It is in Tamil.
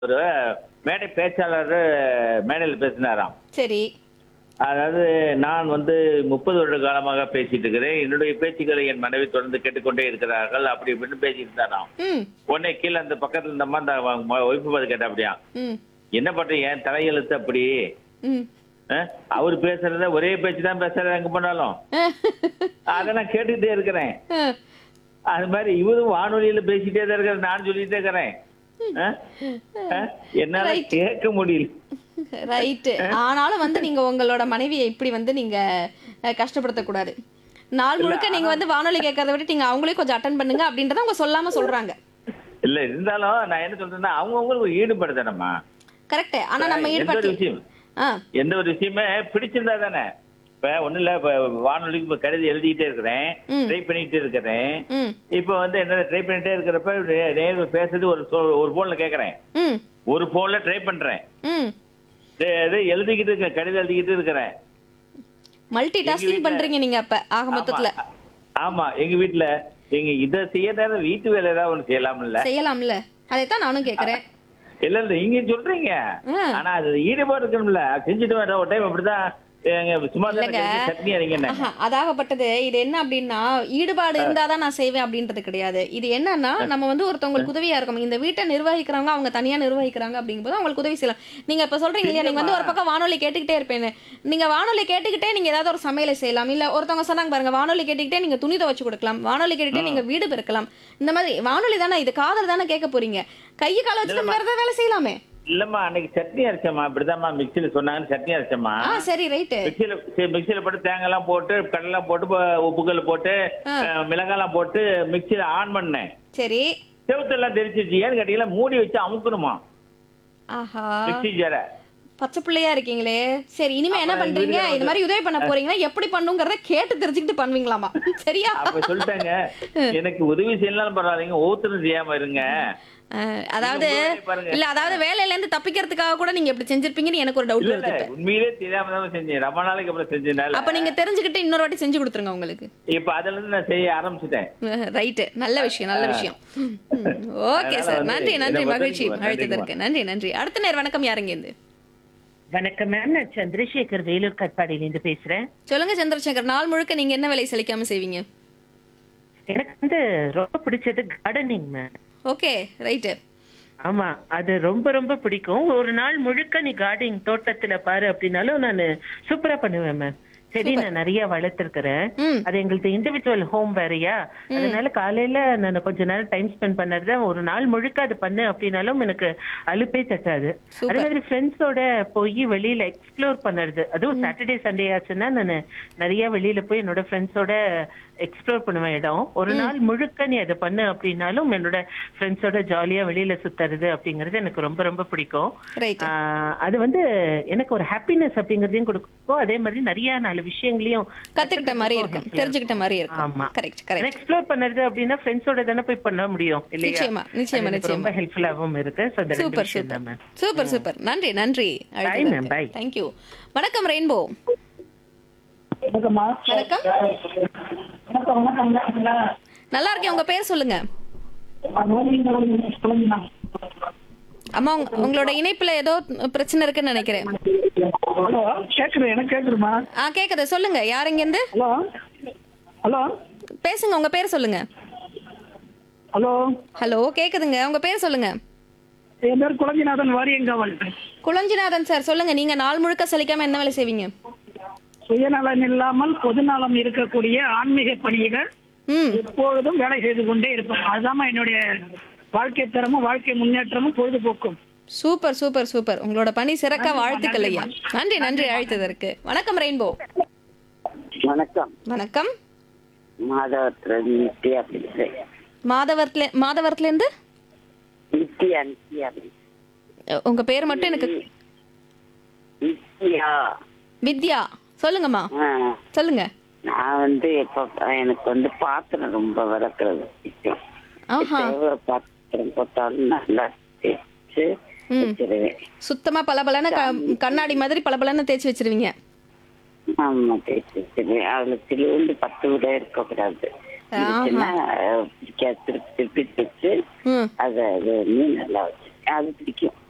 ஒரு மேடை பேச்சாளர் மேடையில் பேசினாராம் சரி அதாவது நான் வந்து முப்பது வருட காலமாக பேசிட்டு இருக்கிறேன் என்னுடைய பேச்சுக்களை என் மனைவி தொடர்ந்து கேட்டுக்கொண்டே இருக்கிறார்கள் அப்படி இப்படின்னு பேசிட்டு இருந்தாராம் ம் உடனே கீழே அந்த பக்கத்துல இருந்தம்மா அந்த ஒய்ஃபு பார்த்து கேட்டா அப்படியா ம் என்ன பண்றீங்க என் தலையெழுத்து அப்படி ம் அஹ், அவர் பேசுறத ஒரே பேச்சு தான் பேசுறாரு எங்க போனாலும் அதை நான் கேட்டுக்கிட்டே இருக்கிறேன் அஹ், அது மாதிரி இவரும் வானொலியில பேசிட்டே தான் இருக்கிற நான் சொல்லிட்டே இருக்கிறேன் அஹ், அஹ், என்னால Right. கேட்க முடியல ரைட்டு ஆனாலும் வந்து நீங்க உங்களோட மனைவியை இப்படி வந்து நீங்க அஹ், கஷ்டப்படுத்தக்கூடாது நாள் முழுக்க நீங்க வந்து வானொலி கேட்கறத விட நீங்க அவங்களே கொஞ்சம் அட்டன் பண்ணுங்க அப்படின்றத அவங்க சொல்லாம சொல்றாங்க இல்ல இருந்தாலும் நான் என்ன சொல்றேன்னா அவங்கவுங்களுக்கு ஒரு ஈடுபாடு தானம்மா கரெக்ட் ஆனா நம்ம எந்த ஒரு ஈடுபட்டு விஷயம் ஆ எந்த ஒரு விஷயமே பிடிச்சிருந்தா தானே இப்ப ஒண்ணு இல்ல இப்ப வானொலிக்கு இப்ப கருதி எழுதிக்கிட்டே இருக்கிறேன் ம். ட்ரை பண்ணிக்கிட்டே இருக்கிறேன் ம் இப்ப வந்து என்ன ட்ரை பண்ணிட்டே இருக்கிறப்ப நே- நேர்ல பேசுறது ஒரு சொ- ஒரு போன்ல கேக்குறேன் ம் ஒரு போன்ல ட்ரை பண்றேன் ம் இது- இது எழுதிக்கிட்டு இருக்கேன் கடிதம் எழுதிக்கிட்டு இருக்கிறேன் மல்டி டாஸ்கிங் வீட்ல- பண்றீங்க நீங்க அப்ப ஆக மொத்தத்துல ஆமா. ஆமா எங்க வீட்டுல எங்க இத செய்யறத வீட்டு வேலை ஏதாவது ஒண்ணு செய்யலாம்ல செய்யலாம்ல அதைத்தான் நானும் கேக்குறேன் இல்ல இல்ல நீங்க சொல்றீங்க ஆ. ஆனா அது ஈடுபாடு இருக்கணும்ல செஞ்சுட்டு வர ஒரு டைம் அப்படிதான் எங்க சும்மா தானே இல்லைங்க. கிடக்கு, சட்னி அரைங்க ஆஹா, அதாகப்பட்டது இது என்ன அப்படின்னா ஈடுபாடு இருந்தாதான் நான் செய்வேன் அப்படின்றது கிடையாது இது என்னன்னா நம்ம வந்து ஒருத்தவங்களுக்கு உதவியா இருக்கணும் இந்த வீட்டை நிர்வகிக்கிறவங்க அவங்க தனியா நிர்வகிக்கிறாங்க அப்படிங்கும்போது அவங்களுக்கு உதவி செய்யலாம் நீங்க இப்ப சொல்றீங்க இல்லையா நீங்க வந்து ஒரு பக்கம் வானொலி கேட்டுக்கிட்டே இருப்பேன்னு நீங்க வானொலி கேட்டுக்கிட்டே நீங்க ஏதாவது ஒரு சமையலை செய்யலாம் இல்ல ஒருத்தவங்க சொன்னாங்க பாருங்க வானொலி கேட்டுக்கிட்டே நீங்க துணி துவைச்சு கொடுக்கலாம் வானொலி கேட்டுக்கிட்டே நீங்க வீடு பெருக்கலாம் இந்த மாதிரி வானொலி தானே இது காதல் தானே கேட்க போறீங்க கை கால வச்சுட்டு வேற ஏதாவது வேலை செய்யலாமே இல்லம்மா அன்னைக்கு சட்னி அரைச்சம்மா இப்படிதாம்மா மிக்சியில சொன்னாங்கன்னு சட்னி அரைச்சம்மா ஆ சரி ரைட்டு மிக்சியில சரி, மிக்சியில போட்டு தேங்காய் எல்லாம் போட்டு கடலெல்லாம் போட்டு ப- உப்புக்கல் போட்டு அஹ், மிளகாய்லாம் போட்டு மிக்சியில ஆன் பண்ணேன் சரி செவுத்தெல்லாம் தெரிச்சிருச்சு ஏன்னு கேட்டீங்களா மூடி வச்சு அமுக்கணுமா ஆஹா மிக்சி ஜார பச்சை பிள்ளையா இருக்கீங்களே சரி இனிமே என்ன அப்புறம் பண்றீங்க வீட்டுல இந்த மாதிரி உதவி பண்ண போறீங்கன்னா எப்படி பண்ணுங்கிறத கேட்டு தெரிஞ்சுக்கிட்டு பண்ணுவீங்களாமா சரியா அப்ப சொல்லிட்டாங்க எனக்கு உதவி செய்யலாம் பரவாயில்லைங்க ஒவ்வொருத்தரும் செய்யாம இருங்க அஹ், அதாவது நீங்க உங்க வேலையை பாருங்க. இல்ல அதாவது வேலையில இருந்து தப்பிக்கிறதுக்காக கூட நீங்க இப்படி செஞ்சிருப்பீங்கன்னு எனக்கு ஒரு டவுட் இல்ல வருது இல்ல இப்ப. உண்மையிலே தெரியாம தான் செஞ்சேன் ரொம்ப நாளைக்கு அப்புறம் செஞ்சதுனால அப்ப நீங்க தெரிஞ்சுக்கிட்டு இன்னொரு வாட்டி செஞ்சு கொடுத்துருங்க உங்களுக்கு இப்ப அதுல இருந்து நான் செய்ய ஆரம்பிச்சிட்டேன் ரைட்டு நல்ல விஷயம் நல்ல விஷயம் ஓகே அதனால சார் வந்து நன்றி இதை நன்றி பத்தி மகிழ்ச்சி நன்றிங்கம்மா. அழைத்ததற்கு நன்றி நன்றி அடுத்த நேர் வணக்கம் யாருங்க இருந்து வணக்கம் மேம் நான் சந்திரசேகர் வேலூர் கட்பாடியிலேருந்து பேசுறேன் சொல்லுங்க சந்திரசேகர் நாள் முழுக்க நீங்க என்ன வேலை செழிக்காம செய்வீங்க எனக்கு வந்து ரொம்ப பிடிச்சது கார்டனிங் மேம் ஓகே ரைட்டு ஆமா அது ரொம்ப ரொம்ப பிடிக்கும் ஒரு நாள் முழுக்க நீ கார்டனிங் தோட்டத்துல பாரு அப்படின்னாலும் நான் சூப்பரா பண்ணுவேன் மேம் செடி நான் நிறைய வளர்த்திருக்கிறேன் ம் அது எங்களுக்கு இண்டிவிஜுவல் ஹோம் வேறயா அதனால காலையில நான் கொஞ்ச நேரம் டைம் ஸ்பெண்ட் பண்ணது ஒரு நாள் முழுக்க அது பண்ணு அப்படின்னாலும் எனக்கு அலுப்பே தட்டாது Super. அதே மாதிரி ஃப்ரெண்ட்ஸோட போய் வெளியில எக்ஸ்ப்ளோர் பண்ணுறது அதுவும் சாட்டர்டே சண்டே ஆச்சுன்னா நான் நிறைய வெளியில போய் என்னோட ஃப்ரெண்ட்ஸோட எக்ஸ்ப்ளோர் பண்ணுவேன் இடம் ஒரு நாள் முழுக்க நீ அதை பண்ணு அப்படின்னாலும் என்னோட ஃப்ரெண்ட்ஸோட ஜாலியா வெளியில சுத்துறது அப்படிங்கிறது எனக்கு ரொம்ப ரொம்ப பிடிக்கும் ரைட் ஆஹ் அது வந்து எனக்கு ஒரு ஹாப்பினஸ் அப்படிங்கறதையும் கொடுக்கும் அதே மாதிரி நிறைய நாலு விஷயங்களையும் கத்துக்கிட்ட மாதிரி இருக்கும் தெரிஞ்சுக்கிட்ட மாதிரி இருக்கும் ஆமா. கரெக்ட் கரெக்ட் எக்ஸ்ப்ளோர் பண்ணது அப்படின்னா ஃப்ரெண்ட்ஸோட தானே போய் பண்ண முடியும் இல்லையா நிச்சயமா, நிச்சயமா, அது எனக்கு நிச்சயமா. ரொம்ப ஹெல்ப்ஃபுல்லாவும் இருக்கு So, அந்த ரெண்டு சூப்பர் விஷயம் சூப்பர் தான் ma'am. சூப்பர் சூப்பர் நன்றி நன்றி ma'am, bye. தேங்க்யூ வணக்கம் ரெயின்போ வணக்கம்மா வணக்கம் வணக்கம் வணக்கம் வணக்கம்ங்களா நல்லா இருக்கேன் உங்க பேர் சொல்லுங்க சொல்லுங்கண்ணா அம்மா உங்க- உங்களோட இணைப்புல ஏதோ பிரச்சனை இருக்குன்னு நினைக்கிறேன் ஹலோ கேக்குது எனக்கு கேக்குதுமா ஆ கேக்குது சொல்லுங்க யாருங்க இருந்து ஹலோ ஹலோ பேசுங்க உங்க பேர் சொல்லுங்க ஹலோ ஹலோ கேக்குதுங்க உங்க பேர் சொல்லுங்க என் பேர் குழந்தைநாதன் வாரியங்காவல் குளஞ்சிநாதன் சார் சொல்லுங்க நீங்க நாள் முழுக்க சலிக்காம என்ன வேலை செய்வீங்க சுயநலன் இல்லாமல் பொதுநலம் இருக்கக்கூடிய ஆன்மீக பணிகள் ம் எப்பொழுதும் வேலை செய்து கொண்டே இருப்பேன் அதுதான் என்னுடைய வாழ்க்கை தரமும் வாழ்க்கை முன்னேற்றமும் பொழுதுபோக்கும் சூப்பர் சூப்பர் சூப்பர் உங்களோட பணி சிறக்க வாழ்த்துக்கள் ஐயா நன்றி நன்றி அழைத்ததற்கு வணக்கம் ரெயின்போ வணக்கம் வணக்கம் மாதவத்துல நித்யா பேசுறேன் மாதவரத்துல மாதவரத்துல இருந்து நித்யா நித்யா பேசுறேன். உங்க பேர் மட்டும் எனக்கு நித்யா வித்யா சொல்லுங்கம்மா ஆ, சொல்லுங்க நான் வந்து எப்ப எனக்கு வந்து பாத்திரம் ரொம்ப விளக்குறது பிடிக்கும் ஆஹா எவ்வளவு பாத்திரம் போட்டாலும் நல்லா தேய்ச்சு ம். வச்சிருவேன் சுத்தமா பளபளன்னு க- கண்ணாடி மாதிரி பளபளன்னு தேய்ச்சி வச்சிருவீங்க ஆமா தேய்ச்சி வச்சிருவேன் அதுல திருவிண்டு பத்து விட இருக்கக்கூடாது இருந்துச்சுன்னா, பிடிக்காது திருப்பி திருப்பி தேய்ச்சு ம் அதை அது வந்து நல்லா வச்சு அது பிடிக்கும்